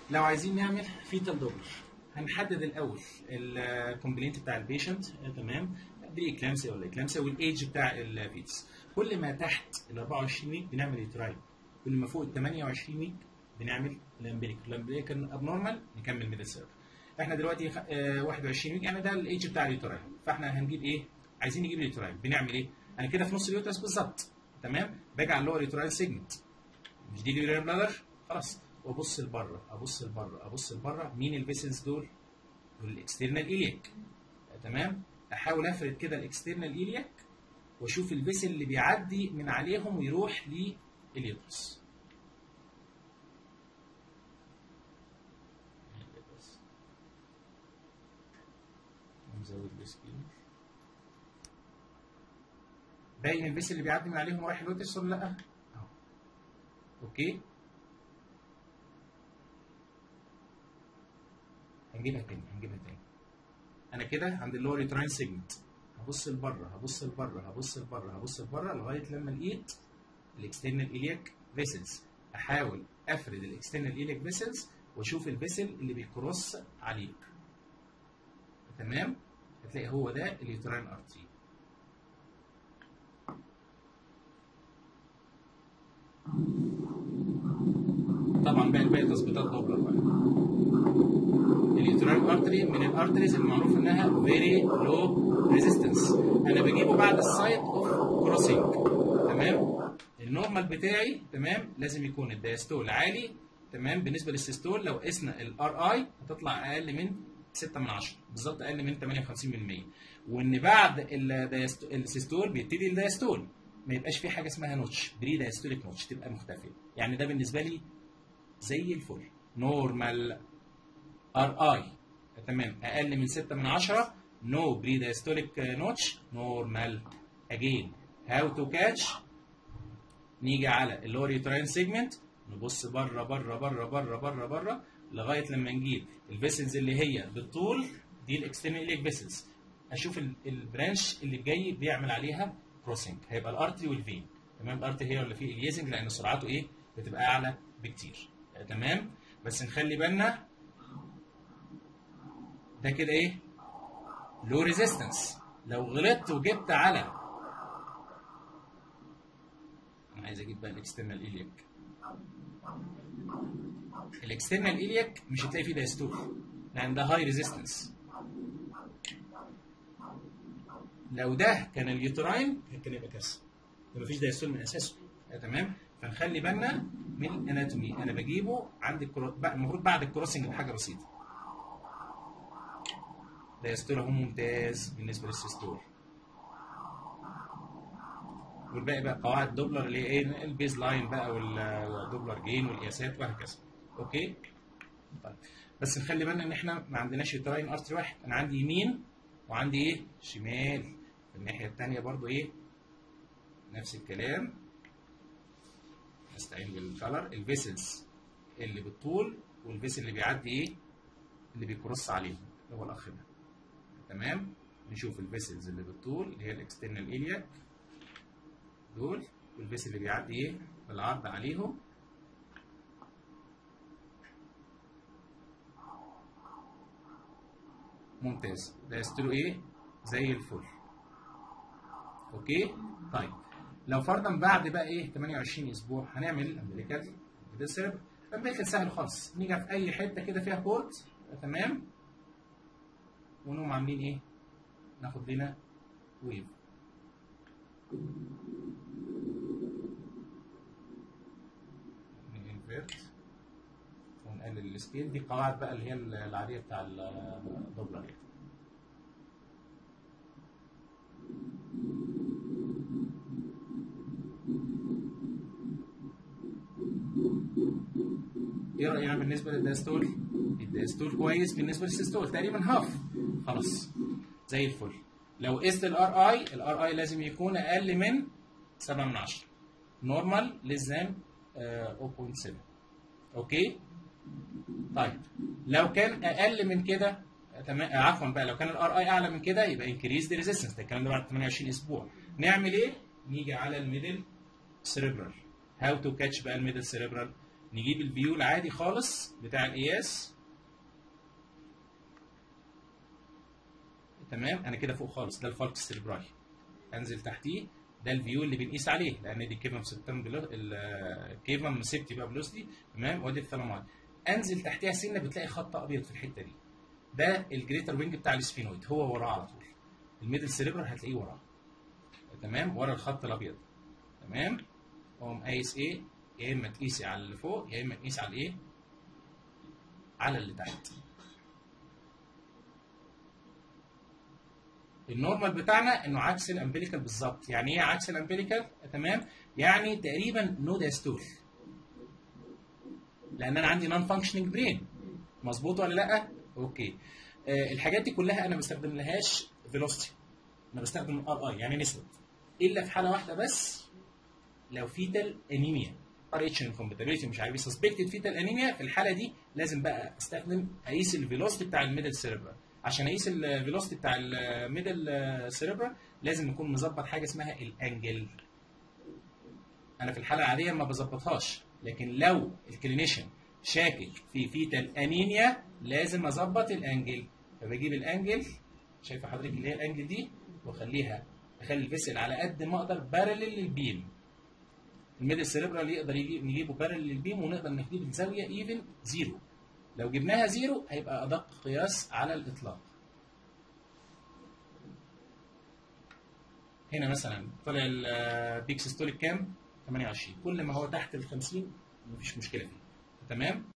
لو عايزين نعمل فيتال دوبلر هنحدد الاول الكومبلينت بتاع البيشنت تمام دي اكلامسيا ولا اكلامسيا والايدج بتاع الفيتس كل ما تحت ال 24 ويك بنعمل يوتراين كل ما فوق ال 28 ويك بنعمل الامبليك الامبليك ابنورمال نكمل ميدل سيرف احنا دلوقتي خ- آه، 21 ويك يعني ده الايدج بتاع اليوتراين فاحنا هنجيب ايه عايزين نجيب اليوتراين بنعمل ايه انا كده في نص اليوترس بالظبط تمام باجي على اللور يوتراين سيجمنت مش دي اليورين بلادر خلاص وابص لبره ابص لبره ابص لبره مين الفيسلز دول؟ دول الاكسترنال ايلياك تمام احاول افرد كده الاكسترنال ايلياك واشوف الفيسل اللي بيعدي من عليهم ويروح لليوترس نزود السكين باين الفيسل اللي بيعدي من عليهم ورايح اليوترس ولا لا؟ اهو اوكي هنجيبها تاني هنجيبها تاني انا كده عند اللور يوتراين سيجمنت هبص لبره هبص لبره هبص لبره هبص لبره لغايه لما لقيت الاكسترنال ايلياك فيسلز احاول افرد الاكسترنال ايلياك فيسلز واشوف الفيسل اللي بيكروس عليك تمام هتلاقي هو ده اليوتراين ارتري طبعا بقى الباقي تظبيطات دوبلر بقى اليوتراين ارتري من الارتريز المعروف انها فيري لو ريزيستنس انا بجيبه بعد السايت اوف كروسنج تمام النورمال بتاعي تمام لازم يكون الدايستول عالي تمام بالنسبه للسيستول لو قسنا الار اي هتطلع اقل من 6 من 10 بالظبط اقل من 58% وان بعد الدايستول السيستول بيبتدي الدايستول ما يبقاش في حاجه اسمها نوتش بري دايستوليك نوتش تبقى مختفيه يعني ده بالنسبه لي زي الفل نورمال ار اي تمام اقل من 6 من 10 نو بري دايستوليك نوتش نورمال اجين هاو تو كاتش نيجي على اللور يوتراين سيجمنت نبص بره بره بره بره بره بره لغايه لما نجيب الفيسلز اللي هي بالطول دي الاكسترنال ايليك فيسلز اشوف ال- البرانش اللي جاي بيعمل عليها كروسنج هيبقى الارتري والفين تمام الارتري هي اللي فيه اليزنج لان سرعته ايه بتبقى اعلى بكتير تمام بس نخلي بالنا ده كده ايه لو ريزيستنس لو غلطت وجبت على انا عايز اجيب بقى الاكسترنال ايلياك الاكسترنال ايلياك مش هتلاقي فيه دايستول لان ده هاي ريزيستنس لو ده كان اليوتراين كان يبقى كسر مفيش دايستول من اساسه آه، تمام فنخلي بالنا من الاناتومي انا بجيبه عند الكرو... بقى- المفروض بعد الكروسنج بحاجه بسيطه دايستول اهو ممتاز بالنسبه للسيستول والباقي بقى قواعد دوبلر اللي هي ايه البيز لاين بقى والدوبلر جين والقياسات وهكذا اوكي طيب بس نخلي بالنا ان احنا ما عندناش يوتراين ارتري واحد انا عندي يمين وعندي ايه شمال الناحيه الثانيه برضو ايه نفس الكلام نستعين بالكلر الفيسلز اللي بالطول والفيسل اللي بيعدي ايه اللي بيكروس عليهم اللي هو الاخ ده تمام نشوف الفيسلز اللي بالطول اللي هي الاكسترنال ايلياك دول والفيسل اللي بيعدي ايه بالعرض عليهم ممتاز ده يستلو ايه زي الفل اوكي طيب لو فرضا بعد بقى ايه 28 اسبوع هنعمل امبليكال بتسرب امبليكال سهل خالص نيجي في اي حته كده فيها بورت تمام ونقوم عاملين ايه ناخد لنا ويف ننفرت ونقلل السكيل دي قواعد بقى اللي هي العاديه بتاع الدوبلر يعني. ايه راينا بالنسبه للداستول؟ الداستول كويس بالنسبه للسيستول تقريبا هاف خلاص زي الفل لو قست الار اي الار اي لازم يكون اقل من 7 من 10 نورمال ليس ذان 0.7 اوكي طيب لو كان اقل من كده تمام آه، عفوا بقى لو كان الار اي اعلى من كده يبقى انكريز ذا ريزيستنس ده الكلام ده بعد 28 اسبوع نعمل ايه؟ نيجي على الميدل سيريبرال هاو تو كاتش بقى الميدل سيريبرال نجيب الفيو العادي خالص بتاع القياس تمام انا كده فوق خالص ده الفالكس سيربراي انزل تحتيه ده الفيو اللي بنقيس عليه لان دي كيفم سبتم بلو الكيفم سيبتي بقى بلوستي تمام وادي الثلامات انزل تحتها سنه بتلاقي خط ابيض في الحته دي ده الجريتر وينج بتاع السفينويد هو وراه على طول الميدل سيريبرال هتلاقيه وراه تمام ورا الخط الابيض تمام اقوم قايس ايه يا اما تقيسي على اللي فوق يا اما تقيسي على الايه على اللي تحت النورمال بتاعنا انه عكس الامبليكال بالظبط يعني ايه عكس الامبليكال تمام يعني تقريبا نو داستول لان انا عندي نون فانكشننج برين مظبوط ولا لا اوكي آه الحاجات دي كلها انا ما بستخدم لهاش فيلوسيتي انا بستخدم ار اي يعني نسبه الا في حاله واحده بس لو فيتال انيميا ار اتش انكومباتيبيلتي مش عارف سسبكتد فيتال انيميا في الحاله دي لازم بقى استخدم اقيس الفيلوسيتي بتاع الميدل سيربرا عشان اقيس الفيلوسيتي بتاع الميدل سيربرا لازم نكون مظبط حاجه اسمها الانجل انا في الحاله العاديه ما بظبطهاش لكن لو الكلينيشن شاكك في فيتال انيميا لازم اظبط الانجل فبجيب الانجل شايفه حضرتك اللي هي الانجل دي واخليها اخلي الفيسل على قد ما اقدر بارلل للبيم الميدل سيريبرال يقدر يجيب نجيبه بارلل للبيم ونقدر نجيب الزاويه ايفن زيرو لو جبناها زيرو هيبقى ادق قياس على الاطلاق هنا مثلا طلع البيك سيستوليك كام 28 كل ما هو تحت ال 50 مفيش مشكله فيه تمام